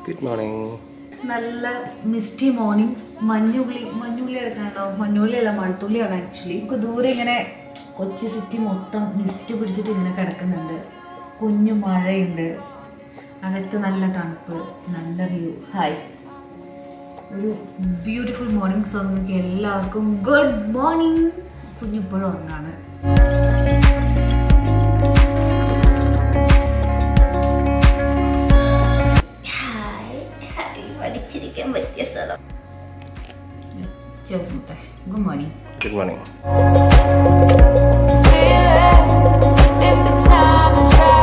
Good morning നല്ല misty morning മഞ്ഞുള്ളി മഞ്ഞുള്ളി എടുക്കണോ മഞ്ഞുള്ളി അല്ല മഴത്തുള്ളിയാണ് ആക്ച്വലി നമുക്ക് ദൂരെ ഇങ്ങനെ കൊച്ചി സിറ്റി മൊത്തം മിസ്റ്റ് പിടിച്ചിട്ട് ഇങ്ങനെ കിടക്കുന്നുണ്ട് കുഞ്ഞു മഴയുണ്ട് അകത്ത് നല്ല തണുപ്പ് നല്ല വ്യൂ ഹായ് ഒരു ബ്യൂട്ടിഫുൾ മോർണിംഗ് സോ നിങ്ങൾക്ക് എല്ലാവർക്കും ഗുഡ് മോർണിംഗ് കുഞ്ഞിപ്പോഴും ഉറങ്ങാണ് ഹായ് ഹായ് പഠിച്ചിരിക്കാൻ പറ്റിയ സ്ഥലം ചേർസ് മുത്തേ good morning good morning If it's time to try,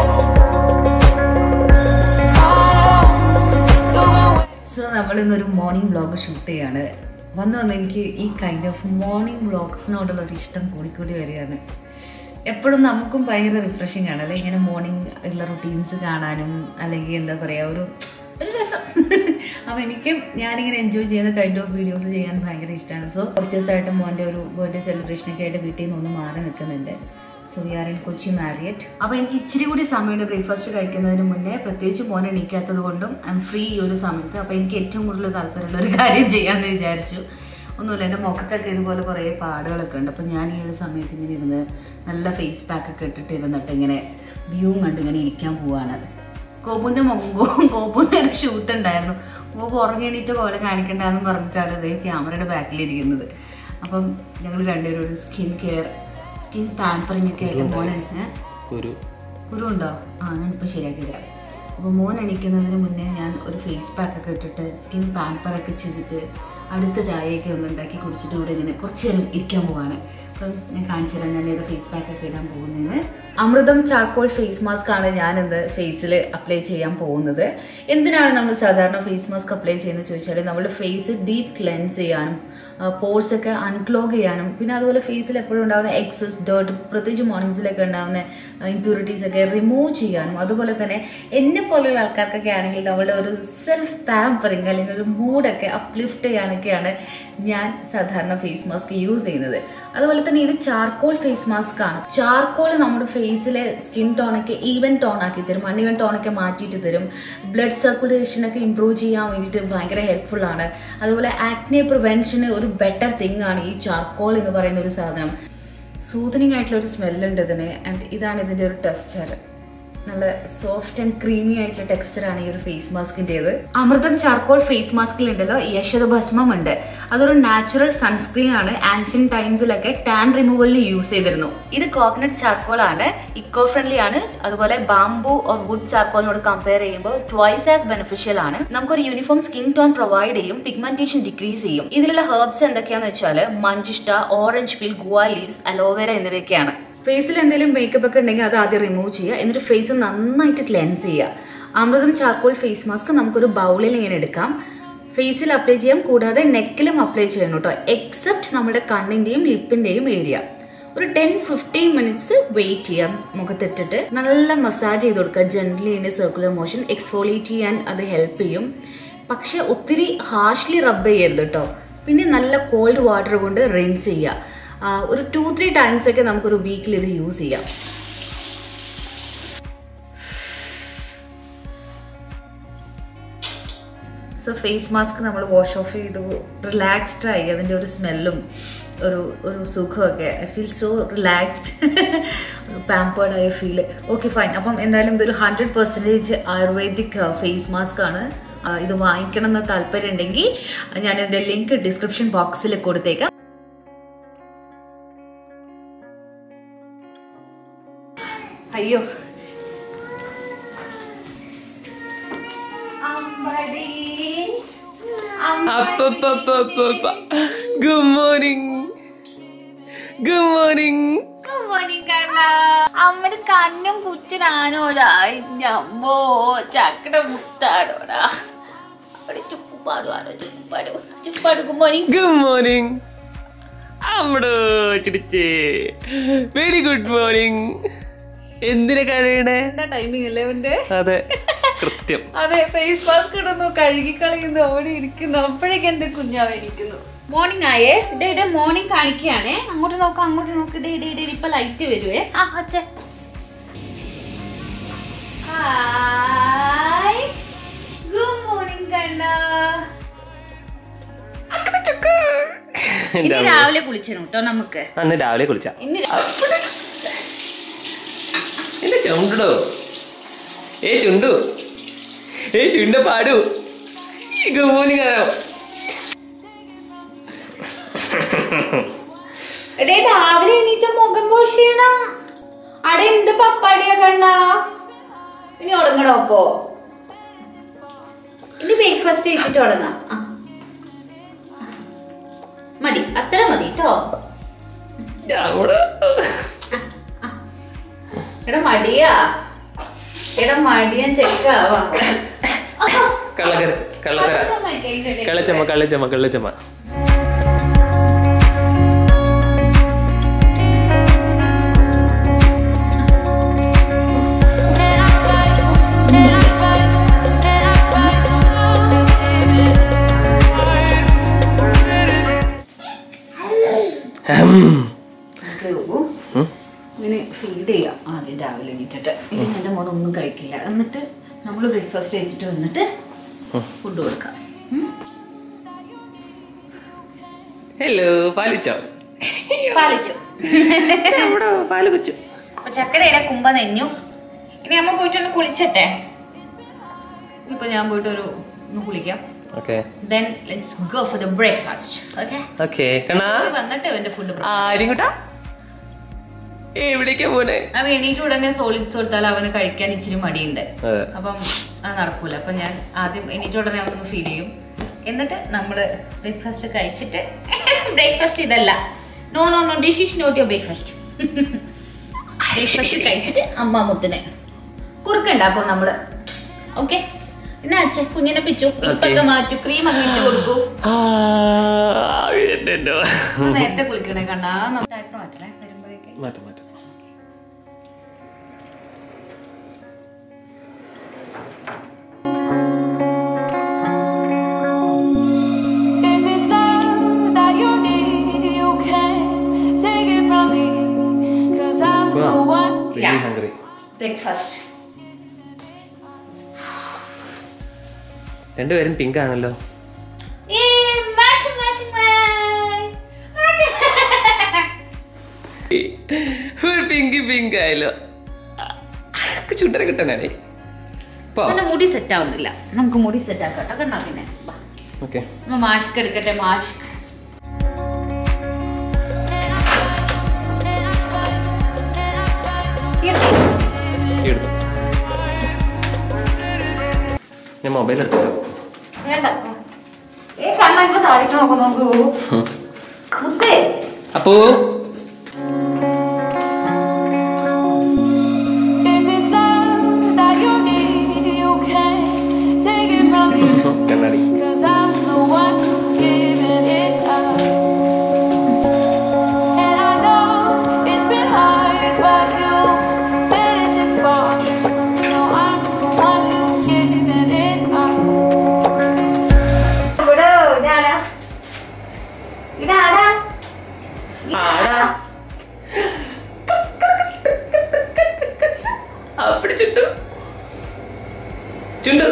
so നമ്മൾ ഇന്നൊരു മോർണിംഗ് വ്ളോഗ് ഷൂട്ട് ചെയ്യാണ് വന്ന് വന്ന് എനിക്ക് ഈ കൈൻഡ് ഓഫ് മോർണിംഗ് വ്ളോഗ്സിനോടുള്ള ഒരു ഇഷ്ടം കൂടിക്കൂടി വരികയാണ് എപ്പോഴും നമുക്കും ഭയങ്കര റിഫ്രഷിംഗ് ആണ് അല്ലെ ഇങ്ങനെ മോർണിംഗ് ഉള്ള റുട്ടീൻസ് കാണാനും അല്ലെങ്കിൽ എന്താ പറയുക ഒരു ഒരു രസം അപ്പോൾ എനിക്കും ഞാനിങ്ങനെ എൻജോയ് ചെയ്യുന്ന കൈൻഡ് ഓഫ് വീഡിയോസ് ചെയ്യാൻ ഭയങ്കര ഇഷ്ടമാണ് സോ കുറച്ച് ദിവസമായിട്ട് മോൻ്റെ ഒരു ബർത്ത്ഡേ സെലിബ്രേഷനൊക്കെ ആയിട്ട് വീട്ടിൽ നിന്ന് ഒന്ന് മാറി നിൽക്കുന്നുണ്ട് so we are in Kochi Marriott അപ്പോൾ എനിക്ക് ഇച്ചിരി കൂടി സമയമുണ്ട് ബ്രേക്ക്ഫാസ്റ്റ് കഴിക്കുന്നതിന് മുന്നേ പ്രത്യേകിച്ച് മോനെ എണീക്കാത്തത് കൊണ്ടും ഐ എം ഫ്രീ ഈ ഒരു സമയത്ത് അപ്പോൾ എനിക്ക് ഏറ്റവും കൂടുതൽ താല്പര്യമുള്ള ഒരു കാര്യം ചെയ്യാമെന്ന് വിചാരിച്ചു ഒന്നുമില്ല എൻ്റെ മുഖത്തൊക്കെ ഇതുപോലെ കുറേ പാടുകളൊക്കെ ഉണ്ട് അപ്പോൾ ഞാൻ ഈ ഒരു സമയത്ത് ഇങ്ങനെ ഇരുന്ന് നല്ല ഫേസ് പാക്കൊക്കെ ഇട്ടിട്ട് ഇരുന്നിട്ട് ഇങ്ങനെ വ്യൂവും കണ്ട് ഇങ്ങനെ ഇരിക്കാൻ പോവാണ് കോപ്പുൻ്റെ മുമ്പും കോപ്പുൻ്റെ ഒരു ഷൂട്ട് ഉണ്ടായിരുന്നു കോപ്പ് ഉറങ്ങി എണീറ്റ് പോലെ കാണിക്കണ്ടെന്ന് പറഞ്ഞിട്ടാണ് ഇതേ ക്യാമറയുടെ ബാക്കിലിരിക്കുന്നത് അപ്പം ഞങ്ങൾ രണ്ടുപേരും ഒരു സ്കിൻ കെയർ സ്കിൻ പാമ്പറിംഗ് ഒക്കെ ആയിട്ട് മോനെ ഏ? ഒരു കുരു ഉണ്ടോ ആ ഞാനിപ്പോൾ ശരിയാക്കി തരാം അപ്പോൾ മോൻ എണീക്കുന്നതിന് മുന്നേ ഞാൻ ഒരു ഫേസ് പാക്ക് ഒക്കെ ഇട്ടിട്ട് സ്കിൻ പാമ്പറൊക്കെ ചെയ്തിട്ട് അടുത്ത ചായയൊക്കെ ഒന്ന് ഉണ്ടാക്കി കുടിച്ചിട്ട് ഇവിടെ ഇങ്ങനെ കുറച്ച് നേരം ഇരിക്കാൻ പോവാണ് അപ്പം ഞാൻ കാണിച്ചു തരാം ഞാൻ ഏത് ഫേസ് പാക്ക് ഒക്കെ ഇടാൻ പോകുന്നത് അമൃതം ചാർക്കോൾ ഫേസ് മാസ്ക് ആണ് ഞാൻ ഇന്ന് ഫേസിൽ അപ്ലൈ ചെയ്യാൻ പോകുന്നത് എന്തിനാണ് നമ്മൾ സാധാരണ ഫേസ് മാസ്ക് അപ്ലൈ ചെയ്യുന്നത് ചോദിച്ചാൽ നമ്മുടെ ഫേസ് ഡീപ്പ് ക്ലെൻസ് ചെയ്യാനും പോർസ് ഒക്കെ അൺക്ലോഗ് ചെയ്യാനും പിന്നെ അതുപോലെ ഫേസിൽ എപ്പോഴും ഉണ്ടാകുന്ന എക്സസ് ഡേർട്ട് പ്രത്യേകിച്ച് മോർണിംഗ്സിലൊക്കെ ഉണ്ടാകുന്ന ഇമ്പ്യൂരിറ്റീസ് ഒക്കെ റിമൂവ് ചെയ്യാനും അതുപോലെ തന്നെ എന്നെ പോലെയുള്ള ആൾക്കാർക്കൊക്കെ ആണെങ്കിൽ നമ്മളുടെ ഒരു സെൽഫ് പാമ്പറിങ് അല്ലെങ്കിൽ ഒരു മൂഡൊക്കെ അപ്ലിഫ്റ്റ് ചെയ്യാനൊക്കെയാണ് ഞാൻ സാധാരണ ഫേസ് മാസ്ക് യൂസ് ചെയ്യുന്നത് അതുപോലെ തന്നെ ഇത് ചാർക്കോൾ ഫേസ് മാസ്ക് ആണ് ചാർക്കോൾ നമ്മുടെ ഫേസിലെ സ്കിൻ ടോണൊക്കെ ഈവൻ ടോൺ ആക്കി തരും അൺഈവൻ ടോണൊക്കെ മാറ്റിയിട്ട് തരും ബ്ലഡ് സർക്കുലേഷനൊക്കെ ഇമ്പ്രൂവ് ചെയ്യാൻ വേണ്ടിയിട്ട് ഭയങ്കര ഹെൽപ്ഫുൾ ആണ് അതുപോലെ ആക്നെ പ്രിവെൻഷന് ഒരു ബെറ്റർ തിങ് ആണ് ഈ ചാർക്കോൾ എന്ന് പറയുന്ന ഒരു സാധനം സൂതനിങ് ആയിട്ടുള്ള ഒരു സ്മെല്ലുണ്ട് ഇതിന് ആൻഡ് ഇതാണ് ഇതിൻ്റെ ഒരു ടെക്സ്ചർ നല്ല സോഫ്റ്റ് ആൻഡ് ക്രീമി ആയിട്ടുള്ള ടെക്സ്ചർ ആണ് ഈ ഒരു ഫേസ് മാസ്കിൻ്റെത് അമൃതം ചാർക്കോൾ ഫേസ് മാസ്കിലുണ്ടല്ലോ യശത ഭസ്മം ഉണ്ട് അതൊരു നാച്ചുറൽ സൺസ്ക്രീൻ ആണ് ആൻഷ്യൻ ടൈംസിലൊക്കെ ടാൻ റിമൂവലിന് യൂസ് ചെയ്തിരുന്നു ഇത് കോക്കനട്ട് ചാർക്കോൾ ആണ് ഇക്കോ ഫ്രണ്ട്ലി ആണ് അതുപോലെ ബാംബു ഓർ വുഡ് ചാർക്കോളിനോട് കമ്പയർ ചെയ്യുമ്പോൾ ട്വൈസ് ആസ് ബെനിഫിഷ്യൽ ആണ് നമുക്കൊരു യൂണിഫോം സ്കിൻ ടോൺ പ്രൊവൈഡ് ചെയ്യും പിഗ്മെന്റേഷൻ ഡിക്രീസ് ചെയ്യും ഇതിലുള്ള ഹെർബ്സ് എന്തൊക്കെയാന്ന് വെച്ചാൽ മഞ്ചിഷ്ട orange peel guava leaves aloe vera എന്നിവയൊക്കെയാണ് ഫേസിൽ എന്തെങ്കിലും മേക്കപ്പ് ഒക്കെ ഉണ്ടെങ്കിൽ അത് ആദ്യം റിമൂവ് ചെയ്യുക എന്നിട്ട് ഫേസ് നന്നായിട്ട് ക്ലെൻസ് ചെയ്യുക അമൃതം ചാർക്കോൾ ഫേസ് മാസ്ക് നമുക്കൊരു ബൗളിൽ ഇങ്ങനെ എടുക്കാം ഫേസിൽ അപ്ലൈ ചെയ്യാം കൂടാതെ നെക്കിലും അപ്ലൈ ചെയ്യണം കേട്ടോ എക്സെപ്റ്റ് നമ്മുടെ കണ്ണിന്റെയും ലിപ്പിന്റെയും ഏരിയ ഒരു ടെൻ ഫിഫ്റ്റീൻ മിനിറ്റ്സ് വെയിറ്റ് ചെയ്യാം മുഖത്തിട്ടിട്ട് നല്ല മസാജ് ചെയ്ത് കൊടുക്കുക ജെന്റലി ഇതിന്റെ സർക്കുലർ മോഷൻ എക്സ്ഫോളിയേറ്റ് ചെയ്യാൻ അത് ഹെൽപ്പ് ചെയ്യും പക്ഷെ ഒത്തിരി ഹാർഷ്ലി റബ്ബ് ചെയ്യരുത് കേട്ടോ പിന്നെ നല്ല കോൾഡ് വാട്ടർ കൊണ്ട് റിൻസ് ചെയ്യുക ആ, ഒരു ടു ത്രീ ടൈംസ് ഒക്കെ നമുക്കൊരു വീക്കിൽ ഇത് യൂസ് ചെയ്യാം സോ ഫേസ് മാസ്ക് നമ്മൾ വാഷ് ഓഫ് ചെയ്തു റിലാക്സ്ഡ് ആയി അതിൻ്റെ ഒരു സ്മെല്ലും ഒരു ഒരു സുഖമൊക്കെ ഐ ഫീൽ സോ റിലാക്സ്ഡ് ഒരു പാമ്പേർഡ് ആയ ഫീല് ഓക്കെ ഫൈൻ അപ്പം എന്തായാലും ഇതൊരു hundred percentage Ayurvedic face mask ആണ് ആ, ഇത് വാങ്ങിക്കണം എന്ന് താല്പര്യം ഉണ്ടെങ്കിൽ ഞാൻ ഇതിൻ്റെ ലിങ്ക് ഡിസ്ക്രിപ്ഷൻ ബോക്സിൽ കൊടുത്തേക്കാം അയ്യോ അമ്പടി അപ്പപ്പപ്പപ്പപ്പ. ഗുഡ് മോർണിംഗ് ഗുഡ് മോർണിംഗ് അമ്മന് കണ്ണും കുറ്റനാണോടാ അമ്മോ ചക്കട മുത്താടോടാ അവിടെ ചുക്കുപാടുവാണോ ചുക്കുപാട് ചുക്കുപാട് കുമ്മോനി ഗുഡ് മോർണിംഗ് അമ്മടോ ചിടിച്ചേ വെരി ഗുഡ് മോർണിംഗ് എന്തിനാ കഴിയണേ എന്താ ടൈമിംഗ് അല്ലേ അവന്റെ അതെ കൃത്യം അതെ ഫേസ് മാസ്ക് ഇടുന്നു കഴുകി കളയുന്നു അവിടെ ഇരിക്കുന്നു അപ്പോഴേക്ക് എന്റെ കുഞ്ഞാവ ഇരിക്കുന്നു മോർണിംഗ് ആയേ ഡേ ഡേ മോർണിംഗ് കാണിക്കുകയാണേ അങ്ങോട്ട് നോക്കാം അങ്ങോട്ട് നോക്ക് ഡേ ഡേ ഡേ ഇപ്പൊ ലൈറ്റ് വരുവേ ആ അച്ഛ ഹായ് ഗുഡ് മോർണിംഗ് ഇനി രാവിലെ. രാവിലെ കുളിച്ചു കേട്ടോ നമുക്ക് അന്ന് രാവിലെ കുളിച്ച ഇനി എന്റെ ചുണ്ടോ ഏ ചുണ്ടു ഏ ചുണ്ട പാടു ഗുമോനി കാണാം എടേ രാവിലെ എണീറ്റ മുഖം വാഷ് ചെയ്യണം അടെ എന്ത് പപ്പാടിയാ കണ്ണ ഇനി ഉടങ്ങണോ അപ്പോ ഇനി ബ്രേക്ക്ഫാസ്റ്റ് കഴിച്ചിട്ട് തുടങ്ങാം ആ. മതി അത്ര മതി കേട്ടോ ഞമ്മടെ എടാ മടിയാ എടാ മടിയാൻ ചെക്കാവാ കള്ളക്കരച്ച് കള്ളക്കര കള്ളച്ചമ്മ കള്ളച്ചമ്മ കള്ളച്ചമ്മ ഹം. ഇങ്ങനെ ഫീഡ് ചെയ്യാം ആദ്യം രാവിലെ എണീറ്റിട്ട് ഇല്ലെങ്കിൽ എൻ്റെ മോൻ ഒന്നും കഴിക്കില്ല എന്നിട്ട് നമ്മൾ ബ്രേക്ക്ഫാസ്റ്റ് കഴിച്ചിട്ട് വന്നിട്ട് ഫുഡ് കൊടുക്കാം ഉം? ഹലോ പാലിച്ചോ പാലിച്ചു നമ്മുടെ പാല് കുച്ചു അപ്പൊ ചക്കരയുടെ കുമ്പ നെഞ്ഞു ഇനി അമ്മ പോയിട്ടൊന്ന് കുളിച്ചട്ടെ ഇപ്പൊ ഞാൻ പോയിട്ട് ഒരു ഒന്ന് കുളിക്കാം okay then let's go for the breakfast okay okay കണ്ണാ വന്നിട്ട് അവന്റെ ഫുഡ് ആരും കൂട്ടാ എവിടേക്കാ പോനെ അവൻ എണീറ്റ് ഉടനെ സോളിഡ്സ് കൊടുത്താൽ അവന് കഴിക്കാൻ ഇച്ചിരി മടിയുണ്ട് അതെ അപ്പം അത് നടക്കൂല അപ്പൊ ഞാൻ ആദ്യം എണീറ്റ് ഉടനെ അവനൊന്ന് ഫീഡ് ചെയ്യും എന്നിട്ട് നമ്മള് ബ്രേക്ക്ഫാസ്റ്റ് കഴിച്ചിട്ട് ബ്രേക്ക്ഫാസ്റ്റ് ഇതല്ല no no no dish is not your breakfast breakfast കഴിച്ചിട്ട് അമ്മ മുത്തിന് കുറുക്കുണ്ടാക്കും നമ്മള് ഓക്കെ പിന്നെ അച്ഛ കുഞ്ഞിനെ പിച്ചു ഉപ്പൊക്കെ മാറ്റു ക്രീം ഒക്കെ ഇട്ട് കൊടുക്കൂ ആ, എന്നെന്തോ. അപ്പൊ നേരത്തെ കുളിക്കണേ കണ്ടാ ഡയപ്പർ മാറ്റണേ വരുമ്പോഴേക്ക് മാറ്റാം മാറ്റാം If it's love that you need, you can take it from me. Cause I'm the one. Really hungry. Breakfast രണ്ടുപേരും പിങ്ക് ആണല്ലോ ഒരു പിങ്ക് പിങ്ക് ആയല്ലോ ചുണ്ടര കിട്ടാനാണേ പോ അവന്റെ മുടി സെറ്റ് ആവുന്നില്ല നമുക്ക് മുടി സെറ്റ് ആക്കട്ടെ കണ്ണാ പിന്നെ വാ. ഓക്കെ നമ്മ മാസ്ക് എടുക്കട്ടെ മാസ്ക് എടുത്തു ഞാൻ മൊബൈൽ എടുത്തു വേണ്ട ഏ കണ്ണ ഇപ്പൊ താഴേക്ക് നോക്കൂ നോക്കൂ മുത്തേ അപ്പോ If it's love that you need, you can take it from me. കണ്ണാടി Cause I'm the one who's giving it up. And I know it's been hard, but you've made it this far. No, I'm the one who's giving it up. ഇവിടെ ഇതാരാ ഇതാരാ ആടാ അപ്പടി ചുട്ടു ചുണ്ടു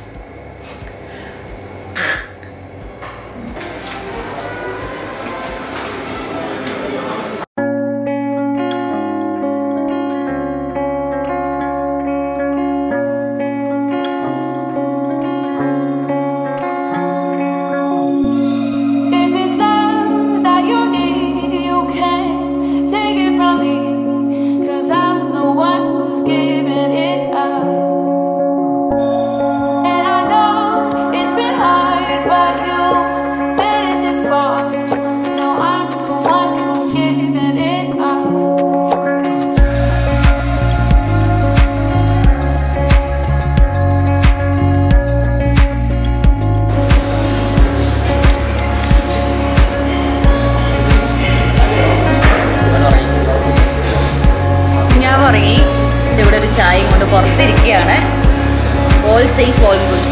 If it's love that you need, you can take it from me. Cause I'm the one who's giving it up. And I know it's been hard, but you've made it this far. No, I'm the one who's giving it up. ഞാൻ ഉറങ്ങി ഇവിടെ ഒരു ചായയും കൊണ്ട് പുറത്തിരിക്കുകയാണ് all safe all good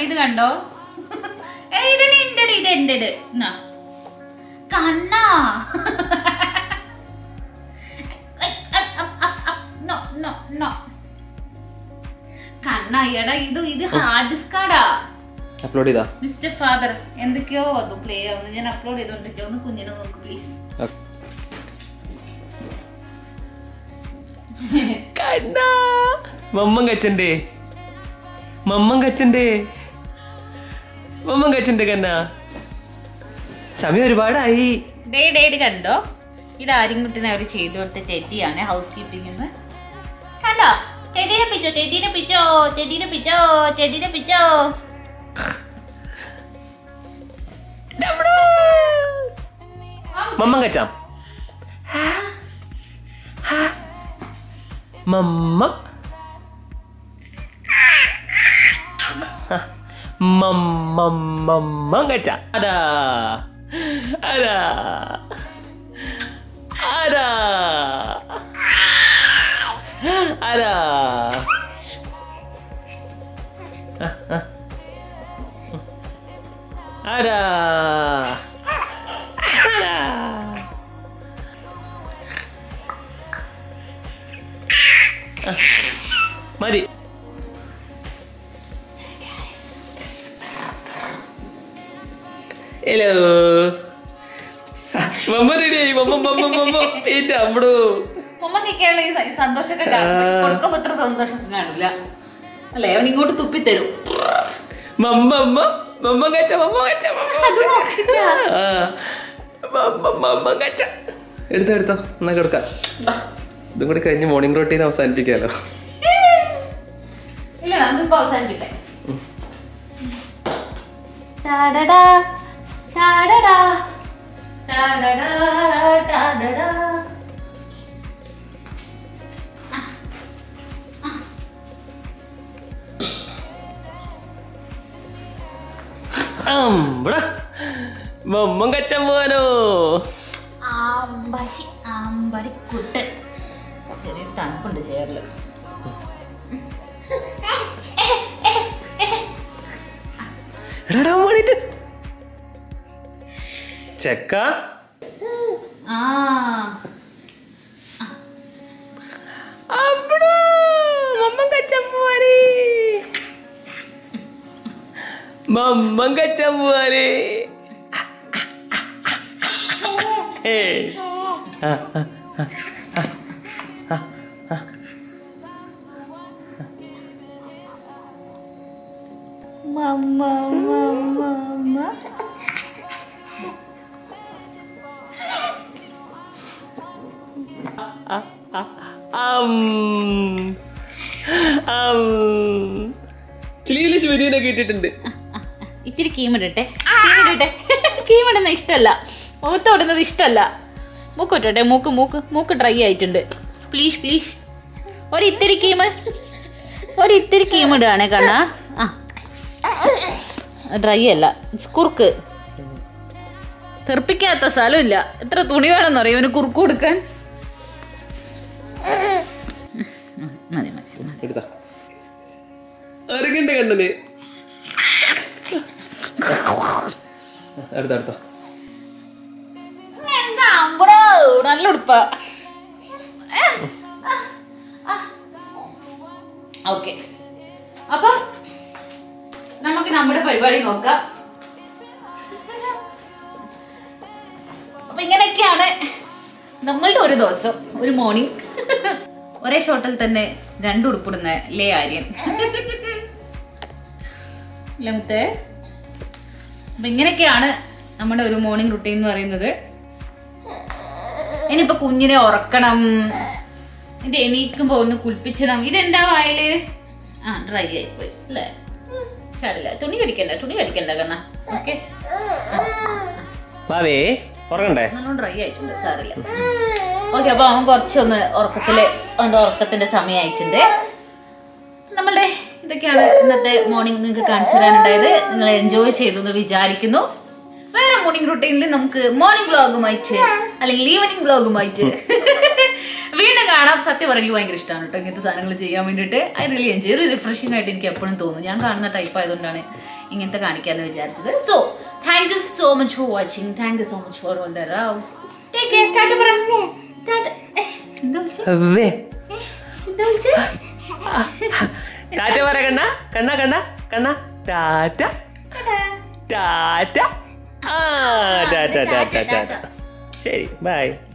ഇത് കണ്ടോ ഏയ് ഇത് നിന്റെ ഇത് എന്റെ കണ്ണാ നോ നോ നോ കണ്ണാ എടാ ഇത് ഇത് ഹാർഡ് ഡിസ്കാടാ അപ്ലോഡ് ചെയ്താ മിസ്റ്റർ ഫാദർ എന്തൊക്കെയോ അത് പ്ലേ ആവുന്നു ഞാൻ അപ്ലോഡ് ചെയ്തോണ്ടിരിക്കും ഒന്ന് കുഞ്ഞിനെ നോക്ക് പ്ലീസ് കണ്ണാ മമ്മൻ കച്ചന്റെ മമ്മൻ കച്ചന്റെ മമ്മൻ കച്ചന്റെ കണ്ണ സമയം ഒരുപാടായി ഡേ ഡേഡ് കണ്ടോ ഇത് ആര്യൻകുട്ടിനെ അവർ ചെയ്തു കൊടുത്ത ടെഡിയാണ് ഹൗസ് കീപ്പിംഗ് കണ്ടോ ടെഡിനെ പിച്ചോ ടെഡിനെ പിച്ചോ ടെഡിനെ പിച്ചോ ടെഡിനെ പിച്ചോ മമ്മൻ കച്ചാം മമ്മ മമ്മ കച്ച അതാ അതാ അതാ അതാ അതാ അതാ മതി ഹലോ മമ്മ റെഡിയായി മമ്മ മമ്മ മമ്മ എന്റെ അമ്മടോ ഉമ്മക്കൊക്കെയുള്ള ഈ സ- ഈ സന്തോഷമൊക്കെ കാണും പക്ഷെ കൊടുക്കുമ്പോ ഇത്ര സന്തോഷമൊക്കെ കാണില്ല അല്ലേ അവൻ ഇങ്ങോട്ട് തുപ്പിത്തരും മമ്മ മമ്മ മമ്മ കച്ച മമ്മ കച്ച മമ്മ അത് നോക്കിട്ടാ ആ. മമ്മ മമ്മ കച്ച എടുത്തോ എടുത്തോ എന്നാ കൊടുക്കാം ബാ. ഇതും കൂടി കഴിഞ്ഞ് മോർണിംഗ് റൊട്ടീൻ അവസാനിപ്പിക്കാലോ ഇല്ല നമുക്കിപ്പോ അവസാനിക്കട്ടെ ടാഡടാ, ടാഡടാ, ടാഡടാ, ടാഡടാ. അമ്പടാ മമ്മ കച്ച പോവാനോ ആമ്പശി ആമ്പടി കുട്ടൻ ചെറിയ തണുപ്പുണ്ട് ചേറില് എടാ വേണ്ടിട്ട് ചെക്ക ആ അമ്പടാ മമ്മ കച്ച പോവാനേ മമ്മ കച്ച പോവാനേ ഏയ് ആ ആ മമ്മ മമ്മ മമ്മ അം അം ചിലിയില് ശുഭരീനൊക്കെ ഇട്ടിട്ടുണ്ട് ഇത്തിരി കീമിടട്ടെ കീമിടട്ടെ കീമിടുന്ന ഇഷ്ടമല്ല മുഖത്തോടുന്നത് ഇഷ്ടമല്ല മൂക്ക് ഇട്ടട്ടെ മൂക്ക് മൂക്ക് മൂക്ക് ഡ്രൈ ആയിട്ടുണ്ട് പ്ലീസ് പ്ലീസ് ഒരു ഇത്തിരി കീമ് ഒരു ഇത്തിരി കീമിടുകയാണേ കണ്ണ ആ ഡ്രൈ അല്ല കുറുക്ക് തെറിപ്പിക്കാത്ത സ്ഥലമില്ല എത്ര തുണി വേണമെന്ന് അറിയാം ഇവന് കുറുക്ക് കൊടുക്കാൻ ഉം, മതി മതി മതി എടുത്താ അരകണ്ട കണ്ണന് അടുത്ത അടുത്ത എന്താ അമ്പടോ നല്ല ഉടുപ്പ ഓക്കെ അപ്പൊ നമുക്ക് നമ്മുടെ പരിപാടി നോക്കാം അപ്പൊ ഇങ്ങനെയൊക്കെയാണ് നമ്മളുടെ ഒരു ദിവസം ഒരു മോർണിംഗ് ഒരേ ഷോട്ടിൽ തന്നെ രണ്ട് ഉടുപ്പിടുന്ന ലേ ആര്യൻ ലമുത്തേ അപ്പൊ ഇങ്ങനെയൊക്കെയാണ് നമ്മുടെ ഒരു മോർണിംഗ് റുട്ടീൻ എന്ന് പറയുന്നത് ഇനിയിപ്പൊ കുഞ്ഞിനെ ഉറക്കണം ഇത് എണീക്കുമ്പോ ഒന്ന് കുളിപ്പിച്ചിടണം ഇതെന്താ വായില് ആ ഡ്രൈ ആയിപ്പോയി അല്ലേ ഷാടില്ല തുണി കടിക്കണ്ട തുണി കടിക്കണ്ട കണ്ണ ഓക്കെ വാവേ ഉറങ്ങണ്ടേ നല്ലോണം ഡ്രൈ ആയിട്ടുണ്ട് സാറില്ല ഓക്കെ അപ്പൊ അവൻ കുറച്ചൊന്ന് ഉറക്കത്തില് അവന്റെ ഉറക്കത്തിന്റെ സമയമായിട്ടുണ്ട് നമ്മളുടെ ഇതൊക്കെയാണ് ഇന്നത്തെ മോർണിംഗ് നിങ്ങൾക്ക് കാണിച്ചു തരാനുണ്ടായത് നിങ്ങൾ എൻജോയ് ചെയ്തു എന്ന് വിചാരിക്കുന്നു വേറെ മോർണിംഗ് റുട്ടീനിൽ നമുക്ക് മോർണിംഗ് വ്ളോഗുമായിട്ട് അല്ലെങ്കിൽ ഈവനിങ് വ്ളോഗുമായിട്ട് വീണ്ടും കാണാം സത്യം പറയുന്നത് ഭയങ്കര ഇഷ്ടമാണ് കേട്ടോ ഇങ്ങനത്തെ സാധനങ്ങൾ ചെയ്യാൻ വേണ്ടിയിട്ട് ഐ റിയലി എൻജോയ് റിഫ്രഷിംഗ് ആയിട്ട് എനിക്ക് എപ്പോഴും തോന്നും ഞാൻ കാണുന്ന ടൈപ്പ് ആയതുകൊണ്ടാണ് ഇങ്ങനത്തെ കാണിക്കാന്ന് വിചാരിച്ചത് so thank you so much for watching thank you so much for all the love take care ടാറ്റ പറ ടാറ്റ ഏ, എന്താ വിളിച്ചേ അവേ ഏ, എന്താ വിളിച്ചേ ടാറ്റ പറ കണ്ണ കണ്ണ കണ്ണ കണ്ണ ടാറ്റ ടാറ്റ ആ ടാറ്റ ടാറ്റ ടാറ്റ ശരി ബൈ